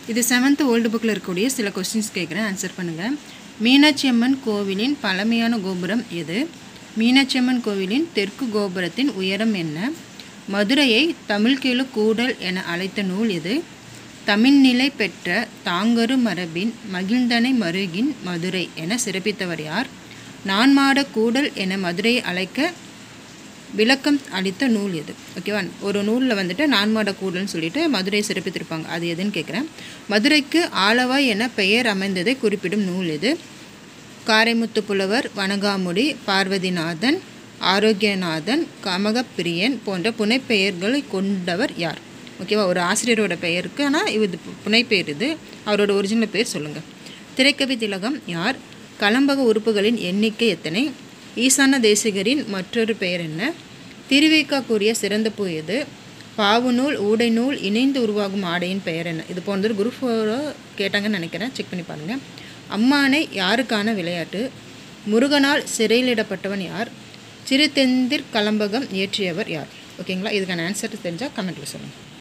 இது seventh old புக்கில் இருக்கக்கூடிய சில கொஸ்டின்ஸ் கேட்குறேன் ஆன்சர் பண்ணுங்கள் மீனாட்சி அம்மன் கோவிலின் பழமையான கோபுரம் எது மீனாட்சி அம்மன் கோவிலின் தெற்கு கோபுரத்தின் உயரம் என்ன மதுரையை தமிழ்கேளு கூடல் என அழைத்த நூல் எது தமிழ்நிலை பெற்ற தாங்கரு மரபின் மகிழ்ந்தனை மருகின் மதுரை என சிறப்பித்தவர் யார் நான்மாட கூடல் என மதுரையை அழைக்க விளக்கம் அளித்த நூல் எது ஓகேவா ஒரு நூலில் வந்துட்டு நான்மாட கூடல்னு சொல்லிட்டு மதுரையை சிறப்பித்திருப்பாங்க அது எதுன்னு கேட்குறேன் மதுரைக்கு ஆலவாய் என பெயர் அமைந்ததை குறிப்பிடும் நூல் எது காரைமுத்து புலவர் வனகாமுடி பார்வதிநாதன் ஆரோக்கியநாதன் கமகப்பிரியன் போன்ற புனைப்பெயர்களை கொண்டவர் யார் ஓகேவா ஒரு ஆசிரியரோட பெயருக்கு ஆனால் இது புனைப்பெயர் இது அவரோட ஒரிஜினல் பெயர் சொல்லுங்கள் திரைக்கவி திலகம் யார் கலம்பக உறுப்புகளின் எண்ணிக்கை எத்தனை ஈசான தேசிகரின் மற்றொரு பெயர் என்ன திருவேக்கா கூறிய சிறந்த பூ எது பாவுநூல் ஊடை நூல் இணைந்து உருவாகும் ஆடையின் பெயர் என்ன இது போன்ற குரூப் ஃபோரோ கேட்டாங்கன்னு நினைக்கிறேன் செக் பண்ணி பாருங்கள் அம்மானை யாருக்கான விளையாட்டு முருகனால் சிறையிலிடப்பட்டவன் யார் சிறுதெந்திர் கலம்பகம் இயற்றியவர் யார் ஓகேங்களா இதுக்கான ஆன்சர் தெரிஞ்சால் கமெண்ட்டில் சொல்லுங்கள்